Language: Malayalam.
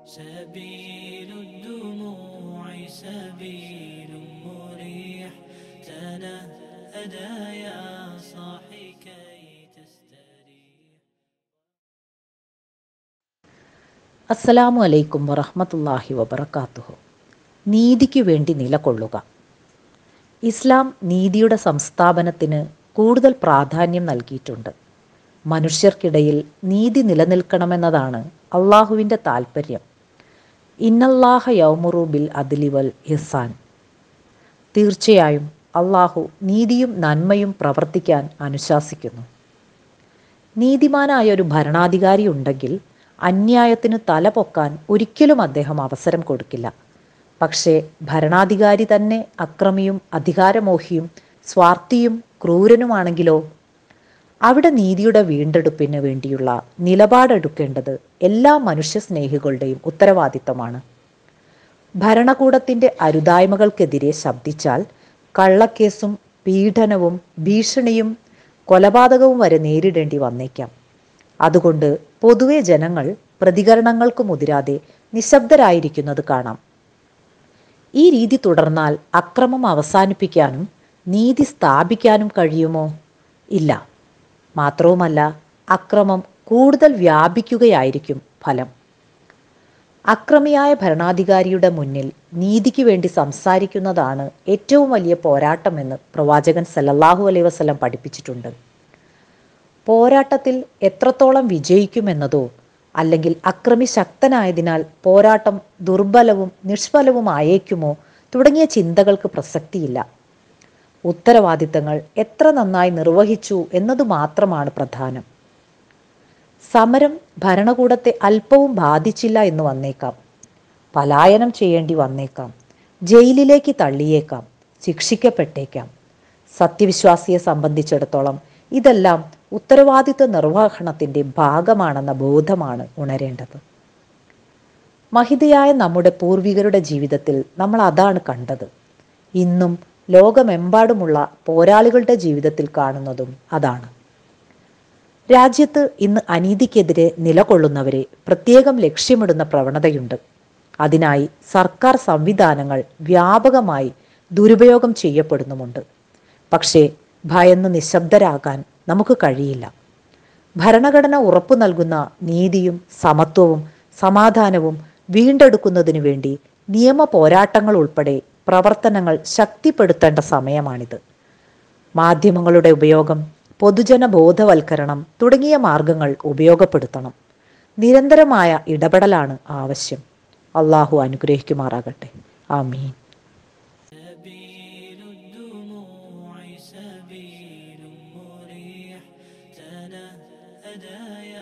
سبيل الدموع سبيل مريح تنهدى يا صاحي كي تستريح അസ്സലാമു അലൈക്കും വറഹ്മത്തുള്ളാഹി വബറകാതുഹു നീതിക്ക് വേണ്ടി നിലകൊള്ളുക ഇസ്ലാം നീതിയുടെ സംസ്ഥാപനത്തിന് കൂടുതൽ പ്രാധാന്യം നൽകിയിട്ടുണ്ട് മനുഷ്യർക്കിടയിൽ നീതി നിലനിൽക്കണമെന്നതാണ് അള്ളാഹുവിൻ്റെ താൽപ്പര്യം ഇന്നല്ലാഹ യൗമുറു ബിൽ അദ്ലി വൽ ഇഹ്സാൻ തീർച്ചയായും അള്ളാഹു നീതിയും നന്മയും പ്രവർത്തിക്കാൻ അനുശാസിക്കുന്നു നീതിമാനായ ഒരു ഭരണാധികാരി ഉണ്ടെങ്കിൽ അന്യായത്തിന് തല പൊക്കാൻ ഒരിക്കലും അദ്ദേഹം അവസരം കൊടുക്കില്ല പക്ഷേ ഭരണാധികാരി തന്നെ അക്രമിയും അധികാരമോഹിയും സ്വാർത്ഥിയും ക്രൂരനുമാണെങ്കിലോ അവിടെ നീതിയുടെ വീണ്ടെടുപ്പിന് വേണ്ടിയുള്ള നിലപാടെടുക്കേണ്ടത് എല്ലാ മനുഷ്യസ്നേഹികളുടെയും ഉത്തരവാദിത്തമാണ് ഭരണകൂടത്തിന്റെ അരുതായ്മകൾക്കെതിരെ ശബ്ദിച്ചാൽ കള്ളക്കേസും പീഡനവും ഭീഷണിയും കൊലപാതകവും വരെ നേരിടേണ്ടി വന്നേക്കാം അതുകൊണ്ട് പൊതുവെ ജനങ്ങൾ പ്രതികരണങ്ങൾക്ക് മുതിരാതെ നിശബ്ദരായിരിക്കുന്നത് കാണാം ഈ രീതി തുടർന്നാൽ അക്രമം അവസാനിപ്പിക്കാനും നീതി സ്ഥാപിക്കാനും കഴിയുമോ ഇല്ല മാത്രവുമല്ല അക്രമം കൂടുതൽ വ്യാപിക്കുകയായിരിക്കും ഫലം അക്രമിയായ ഭരണാധികാരിയുടെ മുന്നിൽ നീതിക്ക് വേണ്ടി സംസാരിക്കുന്നതാണ് ഏറ്റവും വലിയ പോരാട്ടമെന്ന് പ്രവാചകൻ സല്ലല്ലാഹു അലൈഹി വസല്ലം പഠിപ്പിച്ചിട്ടുണ്ട് പോരാട്ടത്തിൽ എത്രത്തോളം വിജയിക്കുമെന്നതോ അല്ലെങ്കിൽ അക്രമി ശക്തനായതിനാൽ പോരാട്ടം ദുർബലവും നിഷ്ഫലവുമായേക്കുമോ തുടങ്ങിയ ചിന്തകൾക്ക് പ്രസക്തിയില്ല ഉത്തരവാദിത്തങ്ങൾ എത്ര നന്നായി നിർവഹിച്ചു എന്നതു മാത്രമാണ് പ്രധാനം സമരം ഭരണകൂടത്തെ അല്പവും ബാധിച്ചില്ല എന്ന് വന്നേക്കാം പലായനം ചെയ്യേണ്ടി വന്നേക്കാം ജയിലിലേക്ക് തള്ളിയേക്കാം ശിക്ഷിക്കപ്പെട്ടേക്കാം സത്യവിശ്വാസിയെ സംബന്ധിച്ചിടത്തോളം ഇതെല്ലാം ഉത്തരവാദിത്വ നിർവഹണത്തിന്റെ ഭാഗമാണെന്ന ബോധമാണ് ഉണരേണ്ടത് മഹിതയായ നമ്മുടെ പൂർവികരുടെ ജീവിതത്തിൽ നമ്മൾ അതാണ് കണ്ടത് ഇന്നും ലോകമെമ്പാടുമുള്ള പോരാളികളുടെ ജീവിതത്തിൽ കാണുന്നതും അതാണ് രാജ്യത്ത് ഇന്ന് അനീതിക്കെതിരെ നിലകൊള്ളുന്നവരെ പ്രത്യേകം ലക്ഷ്യമിടുന്ന പ്രവണതയുണ്ട് അതിനായി സർക്കാർ സംവിധാനങ്ങൾ വ്യാപകമായി ദുരുപയോഗം ചെയ്യപ്പെടുന്നുമുണ്ട് പക്ഷേ ഭയന്ന് നിശബ്ദരാകാൻ നമുക്ക് കഴിയില്ല ഭരണഘടന ഉറപ്പു നൽകുന്ന നീതിയും സമത്വവും സമാധാനവും വീണ്ടെടുക്കുന്നതിനു വേണ്ടി നിയമ പോരാട്ടങ്ങൾ ഉൾപ്പെടെ പ്രവർത്തനങ്ങൾ ശക്തിപ്പെടുത്തേണ്ട സമയമാണിത് മാധ്യമങ്ങളുടെ ഉപയോഗം പൊതുജന ബോധവൽക്കരണം തുടങ്ങിയ മാർഗങ്ങൾ ഉപയോഗപ്പെടുത്തണം നിരന്തരമായ ഇടപെടലാണ് ആവശ്യം അള്ളാഹു അനുഗ്രഹിക്കുമാറാകട്ടെ ആമീൻ سبيل الدموع سبيل مريح تنهدى يا